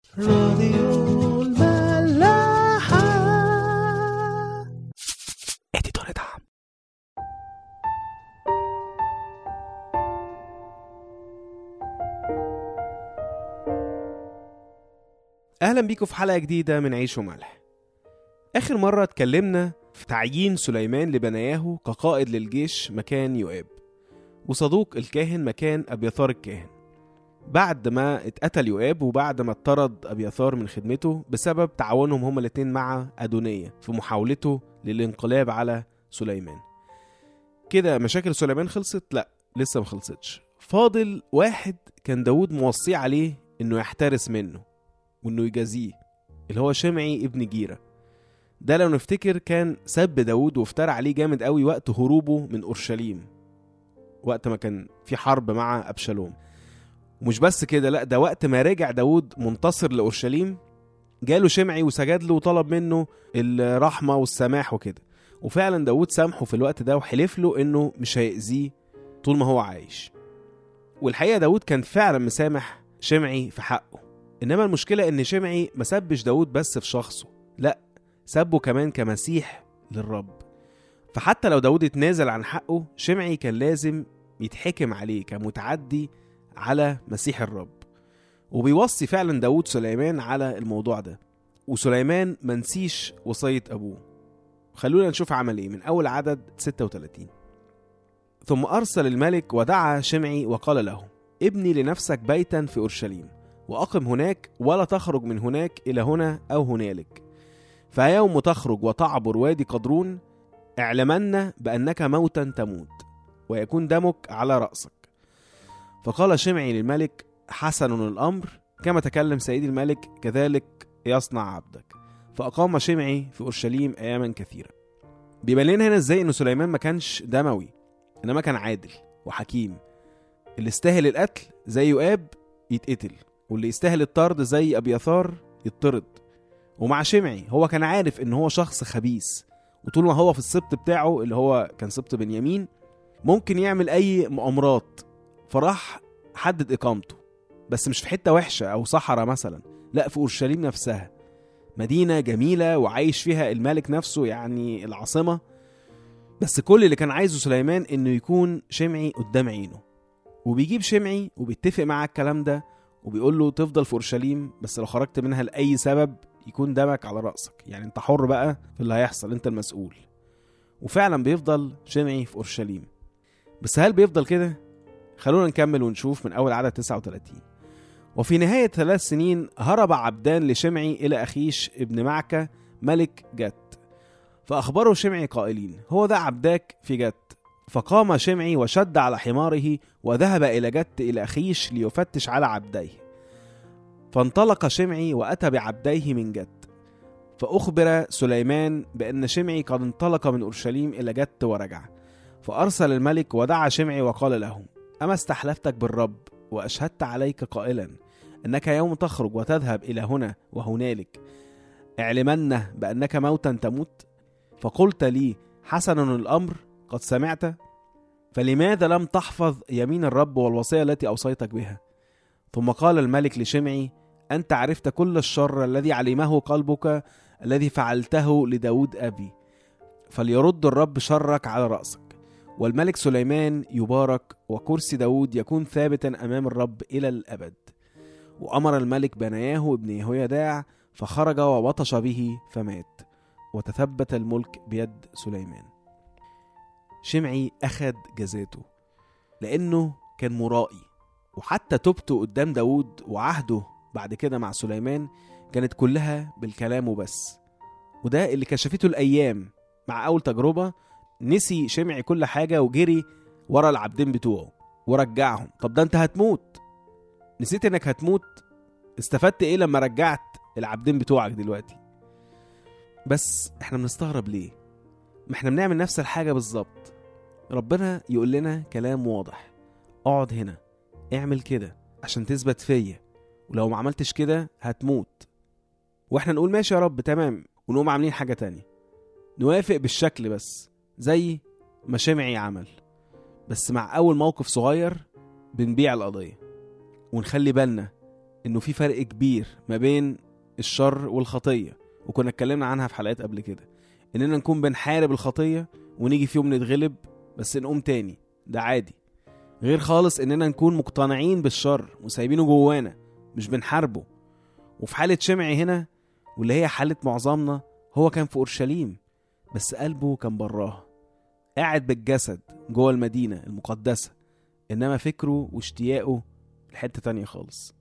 راديو الملاحة اديتور دعم اهلا بيكم في حلقه جديده من عيش وملح اخر مره اتكلمنا في تعيين سليمان لبناياه كقائد للجيش مكان يؤاب وصدوق الكاهن مكان ابيثار الكاهن بعد ما اتقتل يؤاب وبعد ما اتطرد ابيثار من خدمته بسبب تعاونهم هما الاتنين مع ادونية في محاولته للانقلاب على سليمان كده مشاكل سليمان خلصت لا لسه ما خلصتش فاضل واحد كان داود موصيه عليه انه يحترس منه وانه يجازيه اللي هو شمعي ابن جيرة ده لو نفتكر كان سب داود وافترى عليه جامد قوي وقت هروبه من اورشليم وقت ما كان في حرب مع ابشالوم ومش بس كده لا ده وقت ما رجع داود منتصر لاورشليم جاله شمعي وسجد له وطلب منه الرحمه والسماح وكده وفعلا داود سامحه في الوقت ده وحلف له انه مش هيأذيه طول ما هو عايش والحقيقه داود كان فعلا مسامح شمعي في حقه انما المشكله ان شمعي ما سبش داود بس في شخصه لا سبه كمان كمسيح للرب فحتى لو داود اتنازل عن حقه شمعي كان لازم يتحكم عليه كمتعدي على مسيح الرب وبيوصي فعلا داود سليمان على الموضوع ده وسليمان منسيش وصية أبوه خلونا نشوف عمل ايه من أول عدد 36 ثم أرسل الملك ودعا شمعي وقال له ابني لنفسك بيتا في أورشليم وأقم هناك ولا تخرج من هناك إلى هنا أو هنالك فيوم تخرج وتعبر وادي قدرون اعلمن بأنك موتا تموت ويكون دمك على رأسك فقال شمعي للملك حسن الأمر كما تكلم سيدي الملك كذلك يصنع عبدك فأقام شمعي في أورشليم أياما كثيرة بيبان لنا هنا ازاي إن سليمان ما كانش دموي إنما كان عادل وحكيم اللي يستاهل القتل زي يؤاب يتقتل واللي يستاهل الطرد زي أبيثار يطرد ومع شمعي هو كان عارف إن هو شخص خبيث وطول ما هو في السبط بتاعه اللي هو كان سبط بنيامين ممكن يعمل أي مؤامرات فراح حدد إقامته بس مش في حتة وحشة أو صحراء مثلا لا في أورشليم نفسها مدينة جميلة وعايش فيها الملك نفسه يعني العاصمة بس كل اللي كان عايزه سليمان إنه يكون شمعي قدام عينه وبيجيب شمعي وبيتفق معاه الكلام ده وبيقول له تفضل في أورشليم بس لو خرجت منها لأي سبب يكون دمك على رأسك يعني انت حر بقى في اللي هيحصل انت المسؤول وفعلا بيفضل شمعي في أورشليم بس هل بيفضل كده؟ خلونا نكمل ونشوف من أول عدد 39 وفي نهاية ثلاث سنين هرب عبدان لشمعي إلى أخيش ابن معكة ملك جت فأخبره شمعي قائلين هو ده عبداك في جت فقام شمعي وشد على حماره وذهب إلى جت إلى أخيش ليفتش على عبديه فانطلق شمعي وأتى بعبديه من جت فأخبر سليمان بأن شمعي قد انطلق من أورشليم إلى جت ورجع فأرسل الملك ودعا شمعي وقال له أما استحلفتك بالرب وأشهدت عليك قائلا أنك يوم تخرج وتذهب إلى هنا وهنالك اعلمن بأنك موتا تموت فقلت لي حسن الأمر قد سمعت فلماذا لم تحفظ يمين الرب والوصية التي أوصيتك بها ثم قال الملك لشمعي أنت عرفت كل الشر الذي علمه قلبك الذي فعلته لداود أبي فليرد الرب شرك على رأسك والملك سليمان يبارك وكرسي داود يكون ثابتا أمام الرب إلى الأبد وأمر الملك بناياه ابن يهويداع فخرج وبطش به فمات وتثبت الملك بيد سليمان شمعي أخد جزاته لأنه كان مرائي وحتى توبته قدام داود وعهده بعد كده مع سليمان كانت كلها بالكلام وبس وده اللي كشفته الأيام مع أول تجربة نسي شمعي كل حاجة وجري ورا العبدين بتوعه ورجعهم طب ده انت هتموت نسيت انك هتموت استفدت ايه لما رجعت العبدين بتوعك دلوقتي بس احنا بنستغرب ليه ما احنا بنعمل نفس الحاجة بالظبط ربنا يقول لنا كلام واضح اقعد هنا اعمل كده عشان تثبت فيا ولو ما عملتش كده هتموت واحنا نقول ماشي يا رب تمام ونقوم عاملين حاجة تانية نوافق بالشكل بس زي ما شمعي عمل بس مع أول موقف صغير بنبيع القضية ونخلي بالنا انه في فرق كبير ما بين الشر والخطيه وكنا اتكلمنا عنها في حلقات قبل كده اننا نكون بنحارب الخطيه ونيجي في يوم نتغلب بس نقوم تاني ده عادي غير خالص اننا نكون مقتنعين بالشر وسايبينه جوانا مش بنحاربه وفي حالة شمعي هنا واللي هي حالة معظمنا هو كان في أورشليم بس قلبه كان براها قاعد بالجسد جوه المدينة المقدسة إنما فكره واشتياقه لحتة تانية خالص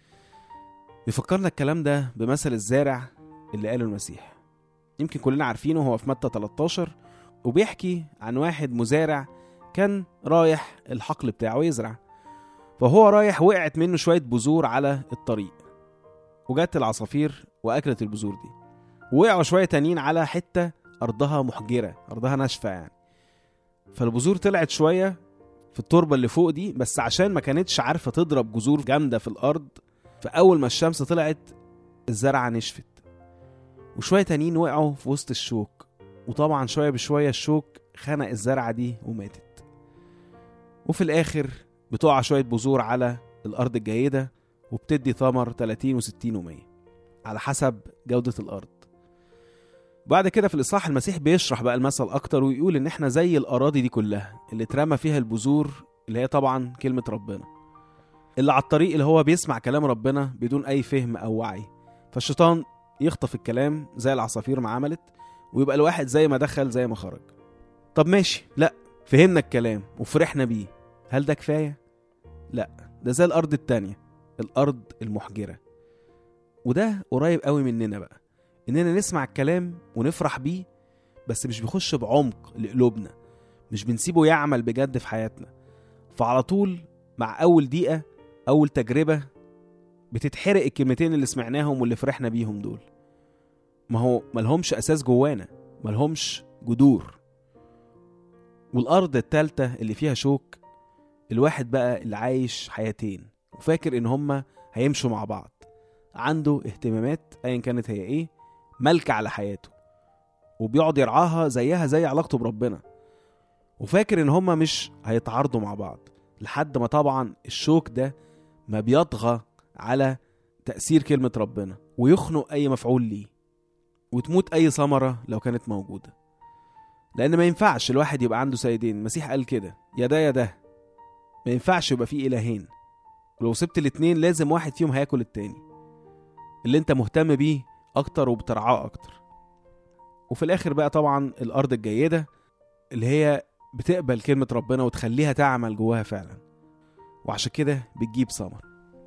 يفكرنا الكلام ده بمثل الزارع اللي قاله المسيح يمكن كلنا عارفينه هو في متى 13 وبيحكي عن واحد مزارع كان رايح الحقل بتاعه يزرع فهو رايح وقعت منه شوية بذور على الطريق وجت العصافير وأكلت البذور دي وقعوا شوية تانيين على حتة أرضها محجرة أرضها ناشفة يعني فالبذور طلعت شوية في التربة اللي فوق دي بس عشان ما كانتش عارفة تضرب جذور جامدة في الأرض فأول ما الشمس طلعت الزرعة نشفت وشوية تانيين وقعوا في وسط الشوك وطبعا شوية بشوية الشوك خنق الزرعة دي وماتت وفي الآخر بتقع شوية بذور على الأرض الجيدة وبتدي ثمر 30 و60 و100 على حسب جودة الأرض بعد كده في الإصحاح المسيح بيشرح بقى المثل أكتر ويقول إن إحنا زي الأراضي دي كلها اللي اترمى فيها البذور اللي هي طبعا كلمة ربنا اللي على الطريق اللي هو بيسمع كلام ربنا بدون أي فهم أو وعي فالشيطان يخطف الكلام زي العصافير ما عملت ويبقى الواحد زي ما دخل زي ما خرج طب ماشي لا فهمنا الكلام وفرحنا بيه هل ده كفاية؟ لا ده زي الأرض التانية الأرض المحجرة وده قريب قوي مننا بقى إننا نسمع الكلام ونفرح بيه بس مش بيخش بعمق لقلوبنا مش بنسيبه يعمل بجد في حياتنا فعلى طول مع أول دقيقة أول تجربة بتتحرق الكلمتين اللي سمعناهم واللي فرحنا بيهم دول ما هو ملهمش أساس جوانا ملهمش جذور والأرض التالتة اللي فيها شوك الواحد بقى اللي عايش حياتين وفاكر إن هما هيمشوا مع بعض عنده اهتمامات أيا كانت هي إيه ملكة على حياته وبيقعد يرعاها زيها زي علاقته بربنا وفاكر إن هما مش هيتعارضوا مع بعض لحد ما طبعا الشوك ده ما بيطغى على تأثير كلمة ربنا ويخنق أي مفعول ليه وتموت أي ثمرة لو كانت موجودة لأن ما ينفعش الواحد يبقى عنده سيدين المسيح قال كده يا ده يا ده ما ينفعش يبقى فيه إلهين ولو سبت الاتنين لازم واحد فيهم هياكل التاني اللي انت مهتم بيه أكتر وبترعاه أكتر وفي الآخر بقى طبعا الأرض الجيدة اللي هي بتقبل كلمة ربنا وتخليها تعمل جواها فعلا وعشان كده بتجيب ثمر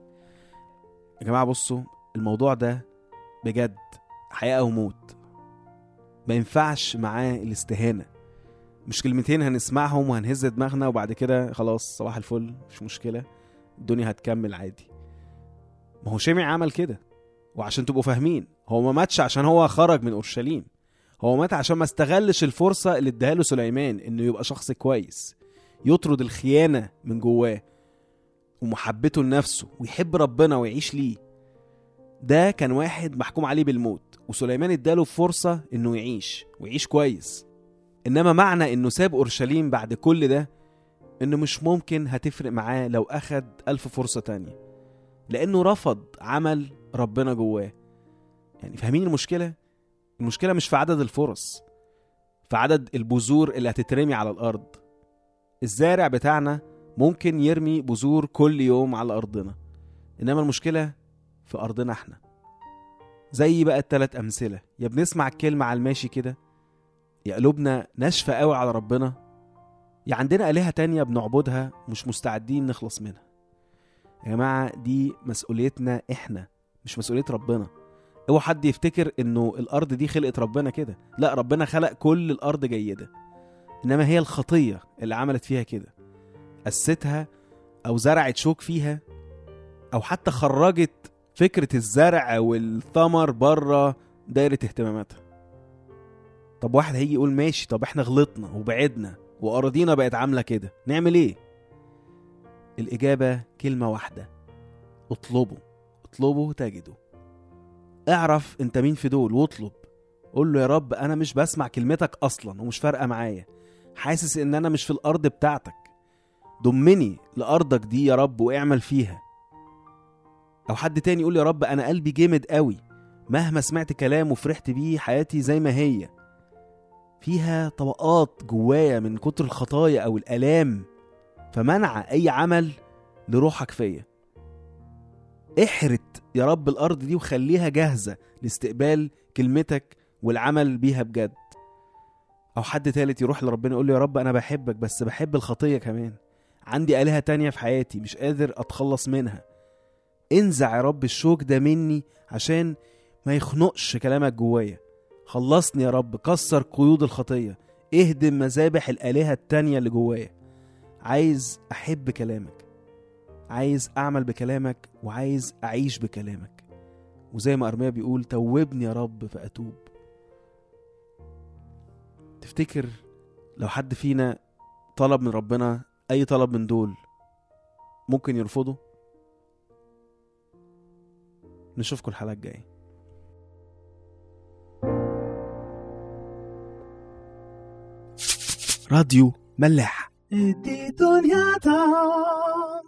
يا جماعة بصوا الموضوع ده بجد حياة أو موت ما ينفعش معاه الاستهانة مش كلمتين هنسمعهم وهنهز دماغنا وبعد كده خلاص صباح الفل مش مشكلة الدنيا هتكمل عادي ما هو شمع عمل كده وعشان تبقوا فاهمين هو ما ماتش عشان هو خرج من اورشليم هو مات عشان ما استغلش الفرصة اللي اداها له سليمان انه يبقى شخص كويس يطرد الخيانة من جواه ومحبته لنفسه ويحب ربنا ويعيش ليه ده كان واحد محكوم عليه بالموت وسليمان اداله فرصة انه يعيش ويعيش كويس انما معنى انه ساب اورشليم بعد كل ده انه مش ممكن هتفرق معاه لو اخد الف فرصة تانية لانه رفض عمل ربنا جواه يعني فاهمين المشكلة المشكلة مش في عدد الفرص في عدد البذور اللي هتترمي على الارض الزارع بتاعنا ممكن يرمي بذور كل يوم على ارضنا انما المشكلة في ارضنا احنا زي بقى التلات امثلة يا بنسمع الكلمة على الماشي كده يا قلوبنا ناشفة قوي على ربنا يا عندنا آلهة تانية بنعبدها مش مستعدين نخلص منها يا جماعة دي مسؤوليتنا احنا مش مسؤولية ربنا اوعى حد يفتكر انه الارض دي خلقت ربنا كده لا ربنا خلق كل الارض جيدة انما هي الخطية اللي عملت فيها كده قستها او زرعت شوك فيها او حتى خرجت فكرة الزرع والثمر بره دايرة اهتماماتها طب واحد هيجي يقول ماشي طب احنا غلطنا وبعدنا وأراضينا بقت عاملة كده نعمل ايه الإجابة كلمة واحدة اطلبوا اطلبوا تجدوا اعرف انت مين في دول واطلب قول له يا رب انا مش بسمع كلمتك اصلا ومش فارقه معايا حاسس ان انا مش في الارض بتاعتك ضمني لارضك دي يا رب واعمل فيها او حد تاني يقول يا رب انا قلبي جامد قوي مهما سمعت كلام وفرحت بيه حياتي زي ما هي فيها طبقات جوايا من كتر الخطايا او الالام فمنع اي عمل لروحك فيا احرت يا رب الارض دي وخليها جاهزه لاستقبال كلمتك والعمل بيها بجد او حد تالت يروح لربنا يقول له يا رب انا بحبك بس بحب الخطيه كمان عندي آلهة تانية في حياتي مش قادر أتخلص منها انزع يا رب الشوك ده مني عشان ما يخنقش كلامك جوايا خلصني يا رب كسر قيود الخطية اهدم مذابح الآلهة التانية اللي جوايا عايز أحب كلامك عايز أعمل بكلامك وعايز أعيش بكلامك وزي ما أرميا بيقول توبني يا رب فأتوب تفتكر لو حد فينا طلب من ربنا أي طلب من دول ممكن يرفضه نشوفكم الحلقة الجاية راديو ملاح دي دنيا تعم